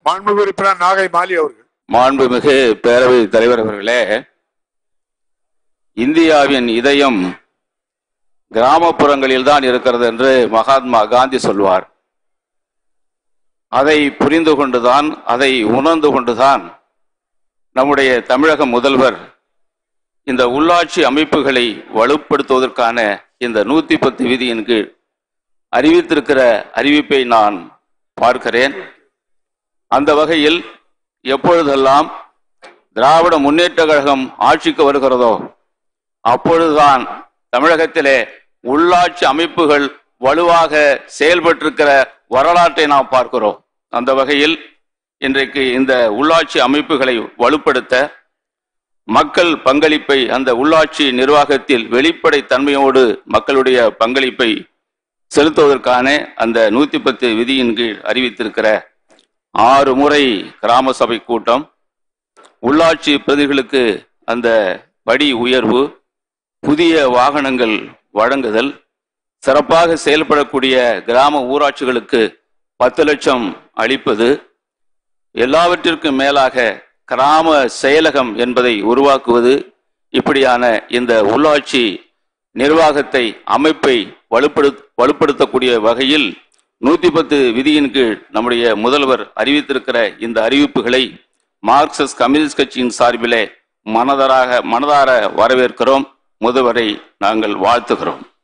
மாண்புமிகு உறுப்பினர் நாகை மாலி அவர்கள் மாண்புமிகு பேரவை தலைவர் அவர்களே இந்தியாவின் இதயம் கிராமப்புறங்களில் தான் இருக்கிறது என்று மகாத்மா காந்தி சொல்வார் அதை புரிந்து கொண்டுதான் அதை உணர்ந்து கொண்டுதான் நம்முடைய தமிழக முதல்வர் இந்த உள்ளாட்சி அமைப்புகளை வலுப்படுத்துவதற்கான இந்த நூத்தி பத்து விதியின் கீழ் அறிவித்திருக்கிற அறிவிப்பை நான் பார்க்கிறேன் அந்த வகையில் எப்பொழுதெல்லாம் திராவிட முன்னேற்ற கழகம் ஆட்சிக்கு வருகிறதோ அப்பொழுதுதான் தமிழகத்திலே உள்ளாட்சி அமைப்புகள் வலுவாக செயல்பட்டிருக்கிற வரலாற்றை நாம் பார்க்கிறோம் அந்த வகையில் இன்றைக்கு இந்த உள்ளாட்சி அமைப்புகளை வலுப்படுத்த மக்கள் பங்களிப்பை அந்த உள்ளாட்சி நிர்வாகத்தில் வெளிப்படை தன்மையோடு மக்களுடைய பங்களிப்பை செலுத்துவதற்கான அந்த நூத்தி பத்து விதியின் கீழ் அறிவித்திருக்கிற ஆறு முறை கிராம சபை கூட்டம் உள்ளாட்சி பிரதிகளுக்கு அந்த படி உயர்வு புதிய வாகனங்கள் வழங்குதல் சிறப்பாக செயல்படக்கூடிய கிராம ஊராட்சிகளுக்கு பத்து லட்சம் அளிப்பது எல்லாவற்றிற்கும் மேலாக கிராம செயலகம் என்பதை உருவாக்குவது இப்படியான இந்த உள்ளாட்சி நிர்வாகத்தை அமைப்பை வலுப்படு வலுப்படுத்தக்கூடிய வகையில் நூத்தி பத்து விதியின் கீழ் நம்முடைய முதல்வர் அறிவித்திருக்கிற இந்த அறிவிப்புகளை மார்க்சிஸ்ட் கம்யூனிஸ்ட் கட்சியின் சார்பிலே மனதராக மனதார வரவேற்கிறோம் முதல்வரை நாங்கள் வாழ்த்துகிறோம்